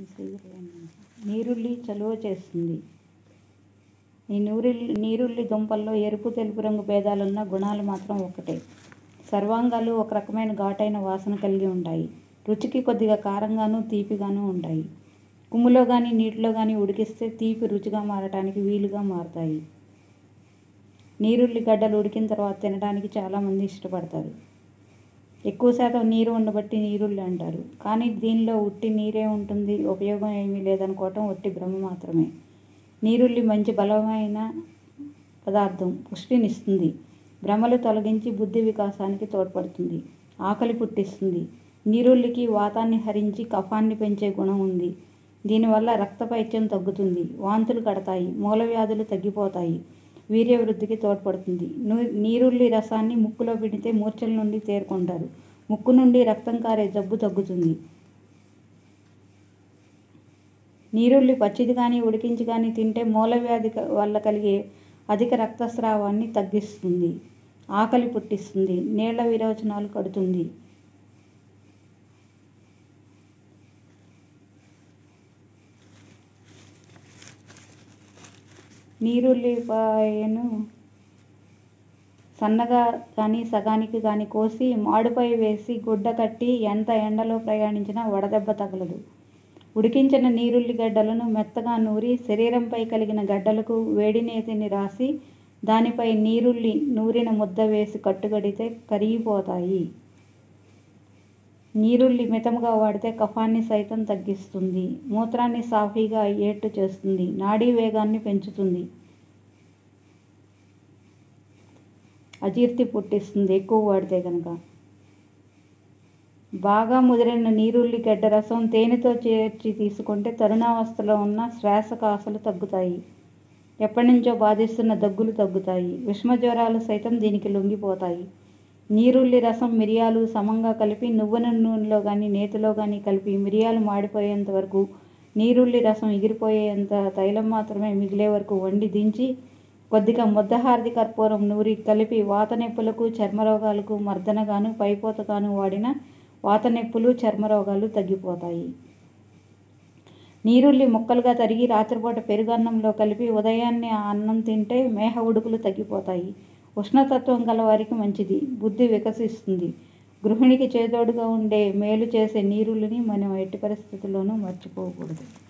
నీరుల్లి చలువ చేస్తుంది ఈ నూరిల్లి నీరుల్లి దుంపల్లో ఎరుపు తెలుపు రంగు భేదాలున్న గుణాలు మాత్రం ఒకటే సర్వాంగాలు ఒక రకమైన ఘాటైన వాసన కలిగి ఉంటాయి రుచికి కొద్దిగా కారంగాను తీపిగాను ఉంటాయి కుమ్ములో కానీ నీటిలో కానీ ఉడికిస్తే తీపి రుచిగా మారటానికి వీలుగా మారతాయి నీరుల్లి గడ్డలు ఉడికిన తర్వాత తినడానికి చాలామంది ఇష్టపడతారు ఎక్కువ శాతం నీరు ఉండబట్టి నీరుల్లి అంటారు కానీ దీనిలో ఉట్టి నీరే ఉంటుంది ఉపయోగం ఏమీ లేదనుకోవటం ఒట్టి భ్రమ మాత్రమే నీరుల్లి మంచి బలమైన పదార్థం పుష్టినిస్తుంది భ్రమలు తొలగించి బుద్ధి వికాసానికి తోడ్పడుతుంది ఆకలి పుట్టిస్తుంది నీరుల్లికి వాతాన్ని హరించి కఫాన్ని పెంచే గుణం ఉంది దీనివల్ల రక్తపైత్యం తగ్గుతుంది వాంతులు కడతాయి మూలవ్యాధులు తగ్గిపోతాయి వీర్యవృద్ధికి తోడ్పడుతుంది నూ- నీరుల్లి రసాన్ని ముక్కులో పిండితే మూర్ఛల నుండి తేరుకుంటారు ముక్కు నుండి రక్తం కారే జబ్బు తగ్గుతుంది నీరుల్లి పచ్చిది కానీ ఉడికించి కానీ తింటే మూలవ్యాధి క- వల్ల కలిగే అధిక రక్తస్రావాన్ని తగ్గిస్తుంది ఆకలి పుట్టిస్తుంది నీళ్ల విరోచనాలు కడుతుంది నీరుల్లిపాయను సన్నగా కానీ సగానికి కానీ కోసి మాడుపై వేసి గుడ్డ కట్టి ఎంత ఎండలో ప్రయాణించినా వడదెబ్బ తగలదు ఉడికించిన నీరుల్లి గడ్డలను మెత్తగా నూరి శరీరంపై కలిగిన గడ్డలకు వేడి నేతిని రాసి దానిపై నీరుల్లి నూరిన ముద్ద వేసి కట్టుకడితే కరిగిపోతాయి నీరుల్లి మితముగా వాడితే కఫాన్ని సైతం తగ్గిస్తుంది మూత్రాన్ని సాఫీగా అయ్యేట్టు చేస్తుంది నాడీ వేగాన్ని పెంచుతుంది అజీర్తి పుట్టిస్తుంది ఎక్కువ వాడితే కనుక బాగా ముదిరిన నీరుల్లి గడ్డ రసం తేనెతో చేర్చి తీసుకుంటే తరుణావస్థలో ఉన్న శ్వాసకాసలు తగ్గుతాయి ఎప్పటి నుంచో బాధిస్తున్న దగ్గులు తగ్గుతాయి విషమ జ్వరాలు సైతం దీనికి లొంగిపోతాయి నీరుల్లి రసం మిరియాలు సమంగా కలిపి నువ్వుల నూనెలో కానీ నేతిలో కానీ కలిపి మిరియాలు మాడిపోయేంత వరకు నీరుల్లి రసం ఎగిరిపోయేంత తైలం మాత్రమే మిగిలే వరకు వండి దించి కొద్దిగా ముద్దహారది కర్పూరం నూరి కలిపి వాత నొప్పులకు చర్మరోగాలకు మర్దనగాను పైపోతగాను వాడిన వాత నొప్పులు చర్మరోగాలు తగ్గిపోతాయి నీరుల్లి ముక్కలుగా తరిగి రాత్రిపూట పెరుగన్నంలో కలిపి ఉదయాన్నే ఆ అన్నం తింటే మేహ ఉడుకులు తగ్గిపోతాయి ఉష్ణతత్వం గల వారికి మంచిది బుద్ధి వికసిస్తుంది గృహిణికి చేదోడుగా ఉండే మేలు చేసే నీరుల్లిని మనం ఎట్టి పరిస్థితుల్లోనూ మర్చిపోకూడదు